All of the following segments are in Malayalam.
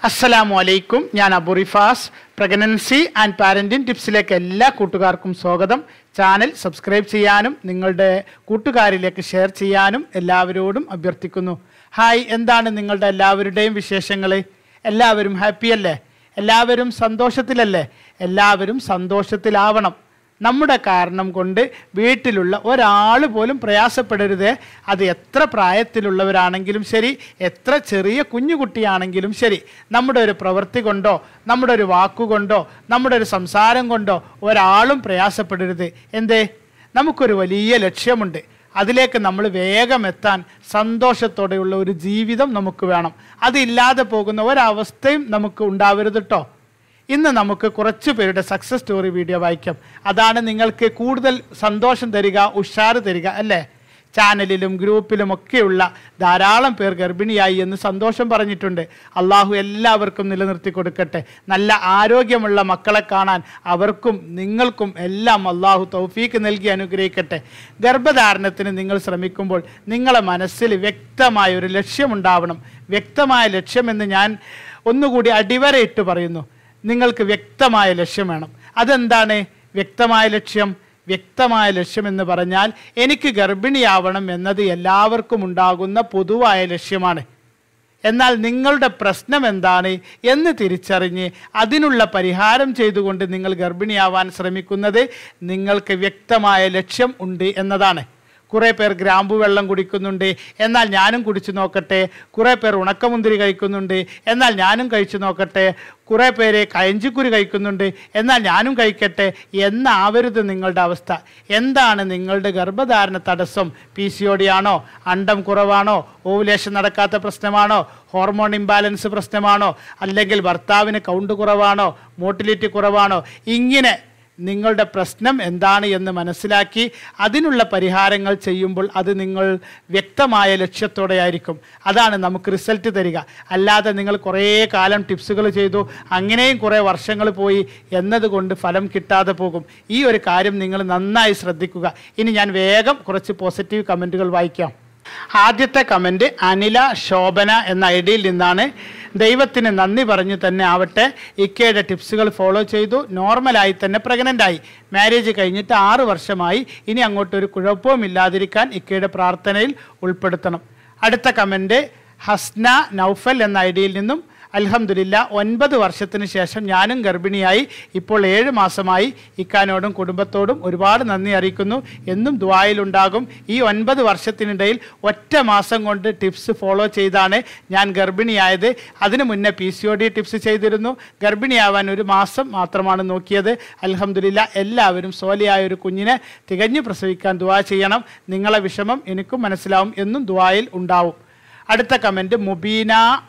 അസ്സലാമു അലൈക്കും ഞാൻ അബുറിഫാസ് പ്രഗ്നൻസി ആൻഡ് പാരന്റിംഗ് ടിപ്സിലേക്ക് എല്ലാ കൂട്ടുകാർക്കും സ്വാഗതം ചാനൽ സബ്സ്ക്രൈബ് ചെയ്യാനും നിങ്ങളുടെ കൂട്ടുകാരിലേക്ക് ഷെയർ ചെയ്യാനും എല്ലാവരോടും അഭ്യർത്ഥിക്കുന്നു ഹായ് എന്താണ് നിങ്ങളുടെ എല്ലാവരുടെയും വിശേഷങ്ങൾ എല്ലാവരും ഹാപ്പി അല്ലേ എല്ലാവരും സന്തോഷത്തിലല്ലേ എല്ലാവരും സന്തോഷത്തിലാവണം നമ്മുടെ കാരണം കൊണ്ട് വീട്ടിലുള്ള ഒരാൾ പോലും പ്രയാസപ്പെടരുത് അത് എത്ര പ്രായത്തിലുള്ളവരാണെങ്കിലും ശരി എത്ര ചെറിയ കുഞ്ഞുകുട്ടിയാണെങ്കിലും ശരി നമ്മുടെ ഒരു പ്രവൃത്തി കൊണ്ടോ നമ്മുടെ ഒരു വാക്കുകൊണ്ടോ നമ്മുടെ ഒരു സംസാരം കൊണ്ടോ ഒരാളും പ്രയാസപ്പെടരുത് എന്തേ നമുക്കൊരു വലിയ ലക്ഷ്യമുണ്ട് അതിലേക്ക് നമ്മൾ വേഗം എത്താൻ സന്തോഷത്തോടെയുള്ള ഒരു ജീവിതം നമുക്ക് വേണം അതില്ലാതെ പോകുന്ന ഒരവസ്ഥയും നമുക്ക് ഉണ്ടാവരുത് കേട്ടോ ഇന്ന് നമുക്ക് കുറച്ച് പേരുടെ സക്സസ് സ്റ്റോറി വീഡിയോ വായിക്കാം അതാണ് നിങ്ങൾക്ക് കൂടുതൽ സന്തോഷം തരിക ഉഷാറ് തരിക അല്ലേ ചാനലിലും ഗ്രൂപ്പിലും ഒക്കെയുള്ള ധാരാളം പേർ ഗർഭിണിയായി എന്ന് സന്തോഷം പറഞ്ഞിട്ടുണ്ട് അള്ളാഹു എല്ലാവർക്കും നിലനിർത്തി കൊടുക്കട്ടെ നല്ല ആരോഗ്യമുള്ള മക്കളെ കാണാൻ അവർക്കും നിങ്ങൾക്കും എല്ലാം അള്ളാഹു തൗഫീക്ക് നൽകി അനുഗ്രഹിക്കട്ടെ ഗർഭധാരണത്തിന് നിങ്ങൾ ശ്രമിക്കുമ്പോൾ നിങ്ങളെ മനസ്സിൽ വ്യക്തമായ ഒരു ലക്ഷ്യമുണ്ടാവണം വ്യക്തമായ ലക്ഷ്യമെന്ന് ഞാൻ ഒന്നുകൂടി അടിവരയിട്ട് പറയുന്നു നിങ്ങൾക്ക് വ്യക്തമായ ലക്ഷ്യം വേണം അതെന്താണ് വ്യക്തമായ ലക്ഷ്യം വ്യക്തമായ ലക്ഷ്യം എന്ന് പറഞ്ഞാൽ എനിക്ക് ഗർഭിണിയാവണം എന്നത് എല്ലാവർക്കും ഉണ്ടാകുന്ന പൊതുവായ ലക്ഷ്യമാണ് എന്നാൽ നിങ്ങളുടെ പ്രശ്നം എന്താണ് എന്ന് തിരിച്ചറിഞ്ഞ് അതിനുള്ള പരിഹാരം ചെയ്തുകൊണ്ട് നിങ്ങൾ ഗർഭിണിയാവാൻ ശ്രമിക്കുന്നത് നിങ്ങൾക്ക് വ്യക്തമായ ലക്ഷ്യം ഉണ്ട് എന്നതാണ് കുറേ പേർ ഗ്രാമ്പു വെള്ളം കുടിക്കുന്നുണ്ട് എന്നാൽ ഞാനും കുടിച്ചു നോക്കട്ടെ കുറേ പേർ ഉണക്കമുന്തിരി കഴിക്കുന്നുണ്ട് എന്നാൽ ഞാനും കഴിച്ചു നോക്കട്ടെ കുറേ പേര് കയഞ്ചിക്കുരി കഴിക്കുന്നുണ്ട് എന്നാൽ ഞാനും കഴിക്കട്ടെ എന്നാവരുത് നിങ്ങളുടെ അവസ്ഥ എന്താണ് നിങ്ങളുടെ ഗർഭധാരണ തടസ്സം പി സി ഒ ഡി ആണോ അണ്ടം കുറവാണോ ഓവുലേഷൻ നടക്കാത്ത പ്രശ്നമാണോ ഹോർമോൺ ഇംബാലൻസ് പ്രശ്നമാണോ അല്ലെങ്കിൽ ഭർത്താവിന് കൗണ്ട് കുറവാണോ മോട്ടിലിറ്റി കുറവാണോ ഇങ്ങനെ നിങ്ങളുടെ പ്രശ്നം എന്താണ് എന്ന് മനസ്സിലാക്കി അതിനുള്ള പരിഹാരങ്ങൾ ചെയ്യുമ്പോൾ അത് നിങ്ങൾ വ്യക്തമായ ലക്ഷ്യത്തോടെ ആയിരിക്കും അതാണ് നമുക്ക് റിസൾട്ട് തരിക അല്ലാതെ നിങ്ങൾ കുറേ കാലം ടിപ്സുകൾ ചെയ്തു അങ്ങനെയും കുറേ വർഷങ്ങൾ പോയി എന്നതുകൊണ്ട് ഫലം കിട്ടാതെ പോകും ഈ ഒരു കാര്യം നിങ്ങൾ നന്നായി ശ്രദ്ധിക്കുക ഇനി ഞാൻ വേഗം കുറച്ച് പോസിറ്റീവ് കമൻറ്റുകൾ വായിക്കാം ആദ്യത്തെ കമൻറ്റ് അനില ശോഭന എന്ന ഐ ഡിയിൽ നിന്നാണ് ദൈവത്തിന് നന്ദി പറഞ്ഞു തന്നെ ആവട്ടെ ഇക്കയുടെ ടിപ്സുകൾ ഫോളോ ചെയ്തു നോർമലായി തന്നെ പ്രഗ്നൻ്റ് ആയി മാരേജ് കഴിഞ്ഞിട്ട് ആറ് വർഷമായി ഇനി അങ്ങോട്ട് ഒരു കുഴപ്പവും ഇല്ലാതിരിക്കാൻ ഇക്കയുടെ പ്രാർത്ഥനയിൽ ഉൾപ്പെടുത്തണം അടുത്ത കമൻറ്റ് ഹസ്ന നൗഫൽ എന്ന ഐ ഡിയിൽ നിന്നും അൽഹംദുലില്ല ഒൻപത് വർഷത്തിന് ശേഷം ഞാനും ഗർഭിണിയായി ഇപ്പോൾ ഏഴ് മാസമായി ഇക്കാനോടും കുടുംബത്തോടും ഒരുപാട് നന്ദി അറിയിക്കുന്നു എന്നും ദുബായിലുണ്ടാകും ഈ ഒൻപത് വർഷത്തിനിടയിൽ ഒറ്റ മാസം കൊണ്ട് ടിപ്സ് ഫോളോ ചെയ്താണ് ഞാൻ ഗർഭിണിയായത് അതിനു മുന്നേ P C O D tips ചെയ്തിരുന്നു ഗർഭിണിയാവാൻ ഒരു മാസം മാത്രമാണ് നോക്കിയത് അൽഹംദുലില്ല എല്ലാവരും സോലിയായ ഒരു കുഞ്ഞിനെ തികഞ്ഞു പ്രസവിക്കാൻ ദുവാ ചെയ്യണം നിങ്ങളെ വിഷമം എനിക്കും മനസ്സിലാവും എന്നും ദുവായിൽ ഉണ്ടാവും അടുത്ത കമൻറ്റ് മുബീന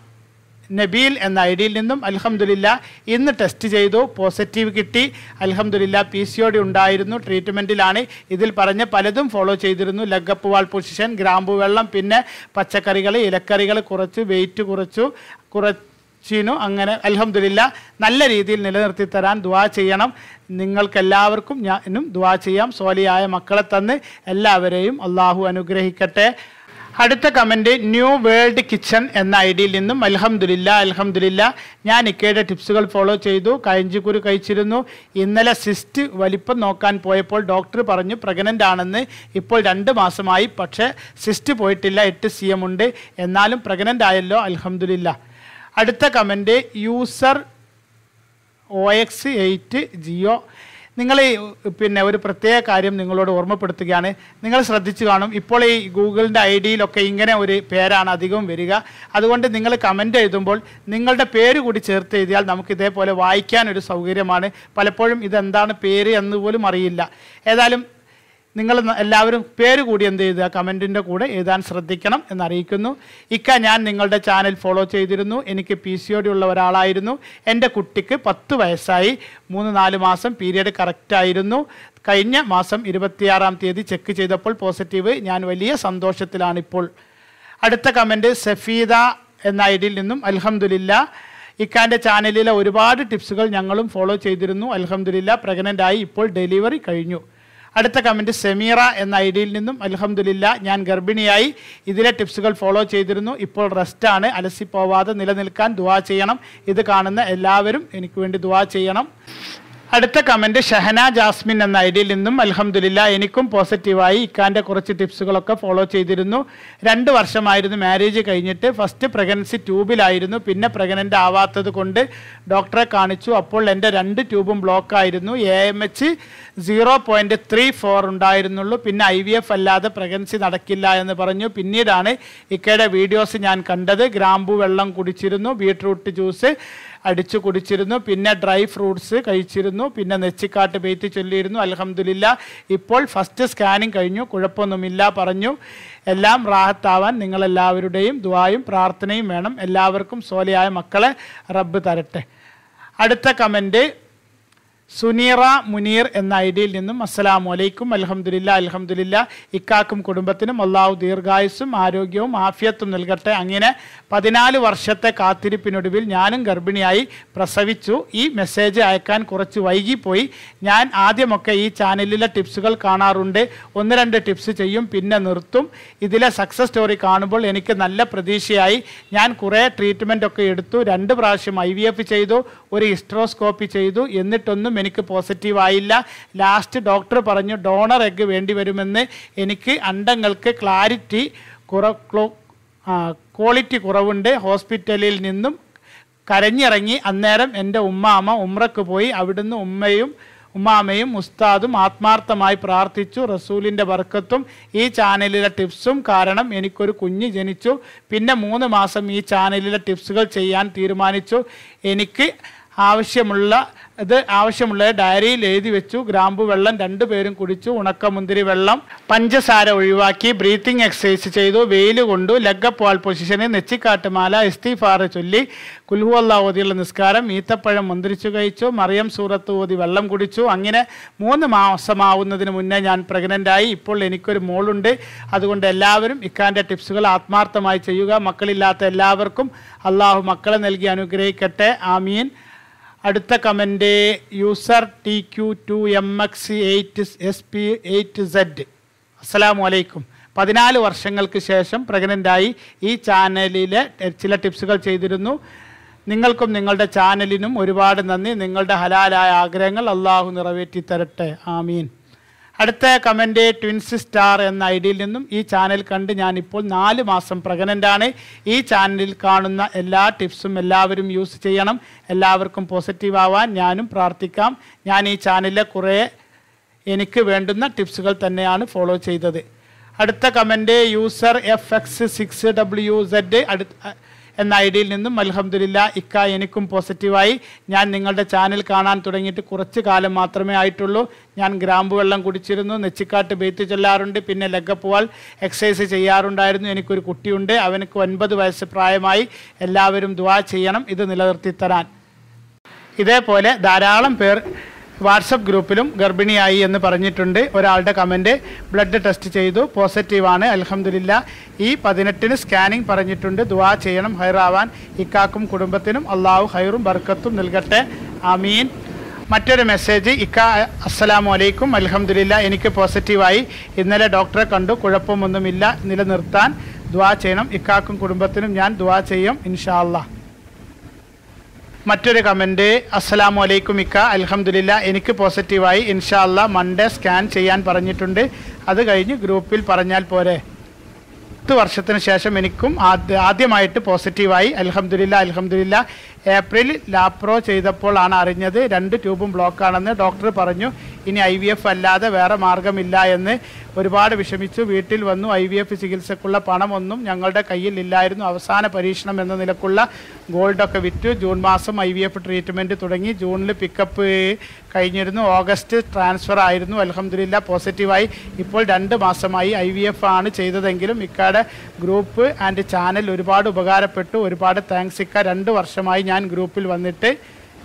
നബീൽ എന്ന ഐ ഡിയിൽ നിന്നും അൽഹംദുലില്ല ഇന്ന് ടെസ്റ്റ് ചെയ്തു പോസിറ്റീവ് കിട്ടി അൽഹംദുലില്ല പി സി ഒ ഡി ഉണ്ടായിരുന്നു ട്രീറ്റ്മെൻറ്റിലാണ് ഇതിൽ പറഞ്ഞ പലതും ഫോളോ ചെയ്തിരുന്നു ലഗപ്പ് വാൾ പൊസിഷൻ ഗ്രാമ്പു വെള്ളം പിന്നെ പച്ചക്കറികൾ ഇലക്കറികൾ കുറച്ച് വെയിറ്റ് കുറച്ചു കുറച്ചിനു അങ്ങനെ അൽഹംദുലില്ല നല്ല രീതിയിൽ നിലനിർത്തി തരാൻ ദുവാ ചെയ്യണം നിങ്ങൾക്കെല്ലാവർക്കും ഞാനും ദുവാ ചെയ്യാം സോലിയായ മക്കളെ തന്ന് എല്ലാവരെയും അള്ളാഹു അനുഗ്രഹിക്കട്ടെ അടുത്ത കമൻറ്റ് ന്യൂ വേൾഡ് കിച്ചൺ എന്ന ഐ ഡിയിൽ നിന്നും അൽഹംദുലില്ല അൽഹംദുലില്ല ഞാൻ ഇക്കയുടെ ടിപ്സുകൾ ഫോളോ ചെയ്തു കയഞ്ചിക്കുരു കഴിച്ചിരുന്നു ഇന്നലെ സിസ്റ്റ് വലിപ്പം നോക്കാൻ പോയപ്പോൾ ഡോക്ടർ പറഞ്ഞു പ്രഗ്നൻ്റ് ആണെന്ന് ഇപ്പോൾ രണ്ട് മാസമായി പക്ഷേ സിസ്റ്റ് പോയിട്ടില്ല എട്ട് സി എം ഉണ്ട് എന്നാലും പ്രഗ്നൻ്റ് ആയല്ലോ അൽഹംദുലില്ല അടുത്ത comment user O X eight Jio നിങ്ങൾ ഈ പിന്നെ ഒരു പ്രത്യേക കാര്യം നിങ്ങളോട് ഓർമ്മപ്പെടുത്തുകയാണ് നിങ്ങൾ ശ്രദ്ധിച്ചു കാണും ഇപ്പോൾ ഈ ഗൂഗിളിൻ്റെ ഐ ഡിയിലൊക്കെ ഇങ്ങനെ ഒരു പേരാണ് അധികവും വരിക അതുകൊണ്ട് നിങ്ങൾ കമൻ്റ് എഴുതുമ്പോൾ നിങ്ങളുടെ പേര് കൂടി ചേർത്ത് എഴുതിയാൽ നമുക്ക് ഇതേപോലെ വായിക്കാൻ ഒരു സൗകര്യമാണ് പലപ്പോഴും ഇതെന്താണ് പേര് എന്ന് പോലും അറിയില്ല ഏതായാലും നിങ്ങൾ ന- എല്ലാവരും പേര് കൂടി എന്ത് ചെയ്യുക കമൻറ്റിൻ്റെ കൂടെ എഴുതാൻ ശ്രദ്ധിക്കണം എന്നറിയിക്കുന്നു ഇക്ക ഞാൻ നിങ്ങളുടെ ചാനൽ ഫോളോ ചെയ്തിരുന്നു എനിക്ക് പി സി ഒ ഡി ഉള്ള ഒരാളായിരുന്നു എൻ്റെ കുട്ടിക്ക് പത്ത് വയസ്സായി മൂന്ന് നാല് മാസം പീരിയഡ് കറക്റ്റായിരുന്നു കഴിഞ്ഞ മാസം ഇരുപത്തിയാറാം തീയതി ചെക്ക് ചെയ്തപ്പോൾ പോസിറ്റീവ് ഞാൻ വലിയ സന്തോഷത്തിലാണ് ഇപ്പോൾ അടുത്ത കമൻറ്റ് സഫീദ എന്ന ഐ ഡിയിൽ നിന്നും അൽഹംദുലില്ല ഇക്കാൻ്റെ ചാനലിലെ ഒരുപാട് ടിപ്സുകൾ ഞങ്ങളും ഫോളോ ചെയ്തിരുന്നു അൽഹംദുലില്ല പ്രഗ്നൻ്റ് ആയി ഇപ്പോൾ ഡെലിവറി കഴിഞ്ഞു അടുത്ത കമൻറ്റ് സെമീറ എന്ന ഐ ഡിയിൽ നിന്നും അലഹമുല്ല ഞാൻ ഗർഭിണിയായി ഇതിലെ ടിപ്സുകൾ ഫോളോ ചെയ്തിരുന്നു ഇപ്പോൾ റെസ്റ്റാണ് അലസിപ്പോവാതെ നിലനിൽക്കാൻ ദുവാ ചെയ്യണം ഇത് കാണുന്ന എല്ലാവരും എനിക്ക് വേണ്ടി ദുവാ ചെയ്യണം അടുത്ത കമൻറ്റ് ഷഹന ജാസ്മിൻ എന്ന ഐ ഡിയിൽ നിന്നും അലഹമുല്ല എനിക്കും പോസിറ്റീവായി ഇക്കാൻ്റെ കുറച്ച് ടിപ്സുകളൊക്കെ ഫോളോ ചെയ്തിരുന്നു രണ്ട് വർഷമായിരുന്നു മാരേജ് കഴിഞ്ഞിട്ട് ഫസ്റ്റ് പ്രഗ്നൻസി ട്യൂബിലായിരുന്നു പിന്നെ പ്രഗ്നൻ്റ് ആവാത്തത് കൊണ്ട് ഡോക്ടറെ കാണിച്ചു അപ്പോൾ എൻ്റെ രണ്ട് ട്യൂബും ബ്ലോക്ക് ആയിരുന്നു A M H zero point three four ഉണ്ടായിരുന്നുള്ളൂ പിന്നെ ഐ വി എഫ് അല്ലാതെ പ്രഗ്നൻസി നടക്കില്ല എന്ന് പറഞ്ഞു പിന്നീടാണ് ഇക്കയുടെ വീഡിയോസ് ഞാൻ കണ്ടത് ഗ്രാമ്പു വെള്ളം കുടിച്ചിരുന്നു ബീട്രൂട്ട് ജ്യൂസ് അടിച്ചു കുടിച്ചിരുന്നു പിന്നെ ഡ്രൈ ഫ്രൂട്ട്സ് കഴിച്ചിരുന്നു പിന്നെ നെച്ചിക്കാട്ട് പെയ്ത്ത് ചൊല്ലിയിരുന്നു അലഹമില്ല ഇപ്പോൾ ഫസ്റ്റ് സ്കാനിങ് കഴിഞ്ഞു കുഴപ്പമൊന്നുമില്ല പറഞ്ഞു എല്ലാം റാഹത്താവാൻ നിങ്ങളെല്ലാവരുടെയും ദുവായും പ്രാർത്ഥനയും വേണം എല്ലാവർക്കും സോലയായ മക്കളെ റബ്ബ് തരട്ടെ അടുത്ത കമൻറ്റ് സുനീറ മുനീർ എന്ന ഐ ഡിയിൽ നിന്നും അസ്സലാമു അലൈക്കും അലഹമുല്ല അലഹമുല്ല ഇക്കാക്കും കുടുംബത്തിനും അള്ളാഹു ദീർഘായുസ്സും ആരോഗ്യവും ആഫിയത്തും നൽകട്ടെ അങ്ങനെ പതിനാല് വർഷത്തെ കാത്തിരിപ്പിനൊടുവിൽ ഞാനും ഗർഭിണിയായി പ്രസവിച്ചു ഈ മെസ്സേജ് അയക്കാൻ കുറച്ച് വൈകിപ്പോയി ഞാൻ ആദ്യമൊക്കെ ഈ ചാനലിലെ ടിപ്സുകൾ കാണാറുണ്ട് ഒന്ന് രണ്ട് ടിപ്സ് ചെയ്യും പിന്നെ നിർത്തും ഇതിലെ സക്സസ് സ്റ്റോറി കാണുമ്പോൾ എനിക്ക് നല്ല പ്രതീക്ഷയായി ഞാൻ കുറേ ട്രീറ്റ്മെൻ്റ് ഒക്കെ എടുത്തു രണ്ട് പ്രാവശ്യം ഐ വി എഫ് ചെയ്തു ഒരു ഹിസ്ട്രോസ്കോപ്പി ചെയ്തു എന്നിട്ടൊന്നും എനിക്ക് പോസിറ്റീവ് ആയില്ല ലാസ്റ്റ് ഡോക്ടർ പറഞ്ഞു ഡോണർ എഗ് വേണ്ടി വരുമെന്ന് എനിക്ക് അണ്ടങ്ങൾക്ക് ക്ലാരിറ്റി കുറ ക്ലോ- ആ, ക്വാളിറ്റി കുറവുണ്ട് ഹോസ്പിറ്റലിൽ നിന്നും കരഞ്ഞിറങ്ങി അന്നേരം എൻ്റെ ഉമ്മാമ ഉമ്രക്ക് പോയി അവിടുന്ന് ഉമ്മയും ഉമ്മാമയും ഉസ്താദും ആത്മാർത്ഥമായി പ്രാർത്ഥിച്ചു റസൂലിൻ്റെ ബർക്കത്തും ഈ ചാനലിലെ ടിപ്സും കാരണം എനിക്കൊരു കുഞ്ഞ് ജനിച്ചു പിന്നെ മൂന്ന് മാസം ഈ ചാനലിലെ ടിപ്സുകൾ ചെയ്യാൻ തീരുമാനിച്ചു എനിക്ക് ആവശ്യമുള്ള ഇത് ആവശ്യമുള്ള ഡയറിയിൽ എഴുതി വെച്ചു ഗ്രാമ്പു വെള്ളം രണ്ടുപേരും കുടിച്ചു ഉണക്കമുന്തിരി വെള്ളം പഞ്ചസാര ഒഴിവാക്കി ബ്രീത്തിങ് എക്സസൈസ് ചെയ്തു വെയിൽ കൊണ്ടു ലെഗപ്പോൾ പൊസിഷന് നെച്ചിക്കാട്ടുമാല ഇസ്തീഫാറ് ചൊല്ലി കുൽഹുവല്ല ഓതിയുള്ള നിസ്കാരം ഈത്തപ്പഴം മുന്തിരിച്ചു കഴിച്ചു മറിയം സൂറത്ത് ഓതി വെള്ളം കുടിച്ചു അങ്ങനെ മൂന്ന് മാസമാവുന്നതിന് മുന്നേ ഞാൻ പ്രഗ്നൻ്റ് ആയി ഇപ്പോൾ എനിക്കൊരു മോളുണ്ട് അതുകൊണ്ട് എല്ലാവരും ഇക്കാൻ്റെ ടിപ്സുകൾ ആത്മാർത്ഥമായി ചെയ്യുക മക്കളില്ലാത്ത എല്ലാവർക്കും അള്ളാഹു മക്കളെ നൽകി അനുഗ്രഹിക്കട്ടെ ആമീൻ അടുത്ത comment user T Q two M X eight S P eight Z അസ്സലാമു അലൈക്കും പതിനാല് വർഷങ്ങൾക്ക് ശേഷം പ്രഗ്നൻ്റായി ഈ ചാനലിലെ ചില ടിപ്സുകൾ ചെയ്തിരുന്നു നിങ്ങൾക്കും നിങ്ങളുടെ ചാനലിനും ഒരുപാട് നന്ദി നിങ്ങളുടെ ഹലാലായ ആഗ്രഹങ്ങൾ അള്ളാഹു നിറവേറ്റി തരട്ടെ ആമീൻ അടുത്ത കമൻറ്റ് ട്വിൻസ് സ്റ്റാർ എന്ന ഐ ഡിയിൽ നിന്നും ഈ ചാനൽ കണ്ട് ഞാനിപ്പോൾ നാല് മാസം പ്രഗ്നൻ്റ് ആണ് ഈ ചാനലിൽ കാണുന്ന എല്ലാ ടിപ്സും എല്ലാവരും യൂസ് ചെയ്യണം എല്ലാവർക്കും പോസിറ്റീവ് ആവാൻ ഞാനും പ്രാർത്ഥിക്കാം ഞാൻ ഈ ചാനലിലെ കുറേ എനിക്ക് വേണ്ടുന്ന ടിപ്സുകൾ തന്നെയാണ് ഫോളോ ചെയ്തത് അടുത്ത comment user F X six W Z അടുത്ത എന്ന ഐ ഡിയിൽ നിന്നും അൽഹംദുലില്ല ഇക്ക എനിക്കും പോസിറ്റീവായി ഞാൻ നിങ്ങളുടെ ചാനൽ കാണാൻ തുടങ്ങിയിട്ട് കുറച്ച് കാലം മാത്രമേ ആയിട്ടുള്ളൂ ഞാൻ ഗ്രാമ്പു വെള്ളം കുടിച്ചിരുന്നു നെച്ചിക്കാട്ട് ബെയ്ത്ത് ചൊല്ലാറുണ്ട് പിന്നെ ലഗപ്പുവാൾ എക്സസൈസ് ചെയ്യാറുണ്ടായിരുന്നു എനിക്കൊരു കുട്ടിയുണ്ട് അവനക്ക് ഒൻപത് വയസ്സ് പ്രായമായി എല്ലാവരും ദുവാ ചെയ്യണം ഇത് നിലനിർത്തി തരാൻ ഇതേപോലെ ധാരാളം പേർ വാട്സപ്പ് ഗ്രൂപ്പിലും ഗർഭിണിയായി എന്ന് പറഞ്ഞിട്ടുണ്ട് ഒരാളുടെ കമൻറ്റ് ബ്ലഡ് ടെസ്റ്റ് ചെയ്തു പോസിറ്റീവാണ് അലഹമില്ല ഈ പതിനെട്ടിന് സ്കാനിങ് പറഞ്ഞിട്ടുണ്ട് ദുവാ ചെയ്യണം ഹൈറാവാൻ ഇക്കാക്കും കുടുംബത്തിനും അള്ളാഹു ഹൈറും ബർക്കത്തും നൽകട്ടെ ആമീൻ മറ്റൊരു മെസ്സേജ് ഇക്ക അസ്സലാമു അലൈക്കും അലഹമില്ല എനിക്ക് പോസിറ്റീവായി ഇന്നലെ ഡോക്ടറെ കണ്ടു കുഴപ്പമൊന്നുമില്ല നിലനിർത്താൻ ദുവാ ചെയ്യണം ഇക്കാക്കും കുടുംബത്തിനും ഞാൻ ദുവാ ചെയ്യും ഇൻഷാ അല്ലാ മറ്റൊരു കമൻറ്റ് അസ്സലാമു അലൈക്കും ഇക്ക അൽഹംദുലില്ല എനിക്ക് പോസിറ്റീവായി ഇൻഷാ അല്ലാ മൺഡേ സ്കാൻ ചെയ്യാൻ പറഞ്ഞിട്ടുണ്ട് അത് കഴിഞ്ഞ് ഗ്രൂപ്പിൽ പറഞ്ഞാൽ പോരെ പത്ത് വർഷത്തിന് ശേഷം എനിക്കും ആദ്യ ആദ്യമായിട്ട് പോസിറ്റീവായി അൽഹംദുലില്ല അൽഹംദുലില്ല ഏപ്രിൽ ലാപ്രോ ചെയ്തപ്പോൾ ആണ് അറിഞ്ഞത് രണ്ട് ട്യൂബും ബ്ലോക്കാണെന്ന് ഡോക്ടർ പറഞ്ഞു ഇനി ഐ വി എഫ് അല്ലാതെ വേറെ മാർഗമില്ല എന്ന് ഒരുപാട് വിഷമിച്ചു വീട്ടിൽ വന്നു ഐ വി എഫ് ചികിത്സക്കുള്ള പണമൊന്നും ഞങ്ങളുടെ കയ്യിൽ ഇല്ലായിരുന്നു അവസാന പരീക്ഷണം എന്ന നിലക്കുള്ള ഗോൾഡൊക്കെ വിറ്റു ജൂൺ മാസം ഐ വി എഫ് ട്രീറ്റ്മെൻറ്റ് തുടങ്ങി ജൂണിൽ പിക്കപ്പ് കഴിഞ്ഞിരുന്നു ഓഗസ്റ്റ് ട്രാൻസ്ഫർ ആയിരുന്നു അലഹമില്ല പോസിറ്റീവായി ഇപ്പോൾ രണ്ട് മാസമായി ഐ വി എഫ് ആണ് ചെയ്തതെങ്കിലും ഇക്കയുടെ ഗ്രൂപ്പ് ആൻഡ് ചാനൽ ഒരുപാട് ഉപകാരപ്പെട്ടു ഒരുപാട് താങ്ക്സ് ഇക്ക രണ്ട് വർഷമായി ഞാൻ ഗ്രൂപ്പിൽ വന്നിട്ട്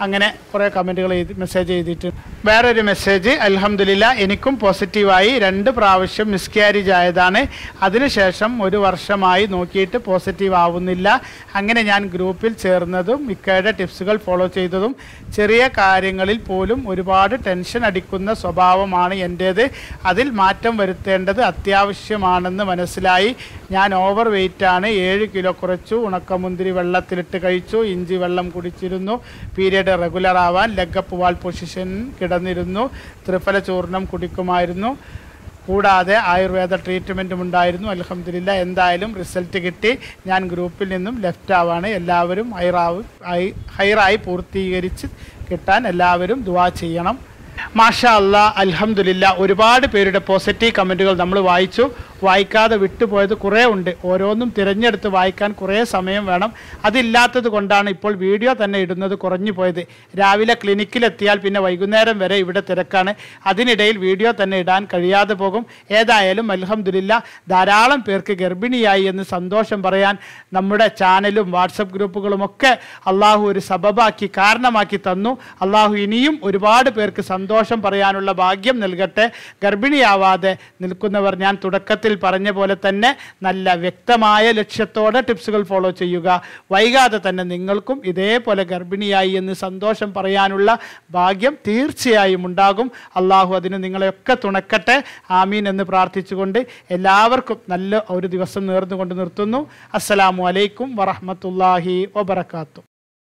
അങ്ങനെ കുറേ കമൻറ്റുകൾ എഴുതി മെസ്സേജ് ചെയ്തിട്ട് വേറൊരു മെസ്സേജ് അൽഹംദുലില്ല എനിക്കും പോസിറ്റീവായി രണ്ട് പ്രാവശ്യം മിസ്കാരേജ് ആയതാണ് അതിനുശേഷം ഒരു വർഷമായി നോക്കിയിട്ട് പോസിറ്റീവ് ആവുന്നില്ല അങ്ങനെ ഞാൻ ഗ്രൂപ്പിൽ ചേർന്നതും ഇക്കയുടെ ടിപ്സുകൾ ഫോളോ ചെയ്തതും ചെറിയ കാര്യങ്ങളിൽ പോലും ഒരുപാട് ടെൻഷൻ അടിക്കുന്ന സ്വഭാവമാണ് എൻ്റേത് അതിൽ മാറ്റം വരുത്തേണ്ടത് അത്യാവശ്യമാണെന്ന് മനസ്സിലായി ഞാൻ ഓവർ വെയിറ്റ് ആണ് ഏഴ് കിലോ കുറച്ചു ഉണക്കമുന്തിരി വെള്ളത്തിലിട്ട് കഴിച്ചു ഇഞ്ചി വെള്ളം കുടിച്ചിരുന്നു പീരിയഡ് റെഗുലർ ആവാൻ ലെഗപ്പ് വാൾ പൊസിഷൻ കിടന്നിരുന്നു ത്രിഫല ചൂർണം കുടിക്കുമായിരുന്നു കൂടാതെ ആയുർവേദ ട്രീറ്റ്മെൻറ്റും ഉണ്ടായിരുന്നു അലഹമില്ല എന്തായാലും റിസൾട്ട് കിട്ടി ഞാൻ ഗ്രൂപ്പിൽ നിന്നും ലെഫ്റ്റ് ആവാണ് എല്ലാവരും ഹൈറാവ് ഹൈ- ഹൈറായി പൂർത്തീകരിച്ച് കിട്ടാൻ എല്ലാവരും ദുവാ ചെയ്യണം മാഷാ അല്ലാ അൽഹംദുലില്ല ഒരുപാട് പേരുടെ പോസിറ്റീവ് കമൻറ്റുകൾ നമ്മൾ വായിച്ചു വായിക്കാതെ വിട്ടുപോയത് കുറേ ഉണ്ട് ഓരോന്നും തിരഞ്ഞെടുത്ത് വായിക്കാൻ കുറേ സമയം വേണം അതില്ലാത്തത് കൊണ്ടാണ് ഇപ്പോൾ വീഡിയോ തന്നെ ഇടുന്നത് കുറഞ്ഞു പോയത് രാവിലെ ക്ലിനിക്കിലെത്തിയാൽ പിന്നെ വൈകുന്നേരം വരെ ഇവിടെ തിരക്കാണ് അതിനിടയിൽ വീഡിയോ തന്നെ ഇടാൻ കഴിയാതെ പോകും ഏതായാലും അൽഹംദുലില്ല ധാരാളം പേർക്ക് ഗർഭിണിയായി എന്ന് സന്തോഷം പറയാൻ നമ്മുടെ ചാനലും വാട്സപ്പ് ഗ്രൂപ്പുകളുമൊക്കെ അള്ളാഹു ഒരു സബബാക്കി കാരണമാക്കി തന്നു അള്ളാഹു ഇനിയും ഒരുപാട് പേർക്ക് സന്തോഷം പറയാനുള്ള ഭാഗ്യം നൽകട്ടെ ഗർഭിണിയാവാതെ നിൽക്കുന്നവർ ഞാൻ തുടക്കത്തിൽ പറഞ്ഞ പോലെ തന്നെ നല്ല വ്യക്തമായ ലക്ഷ്യത്തോടെ ടിപ്സുകൾ ഫോളോ ചെയ്യുക വൈകാതെ തന്നെ നിങ്ങൾക്കും ഇതേപോലെ ഗർഭിണിയായി എന്ന് സന്തോഷം പറയാനുള്ള ഭാഗ്യം തീർച്ചയായും ഉണ്ടാകും അള്ളാഹു അതിന് നിങ്ങളെയൊക്കെ തുണക്കട്ടെ ആമീൻ എന്ന് പ്രാർത്ഥിച്ചുകൊണ്ട് എല്ലാവർക്കും നല്ല ഒരു ദിവസം നേർന്നുകൊണ്ട് നിർത്തുന്നു അസ്സലാമു അലൈക്കും വറഹ്മത്തുള്ളാഹി വബറകാതുഹു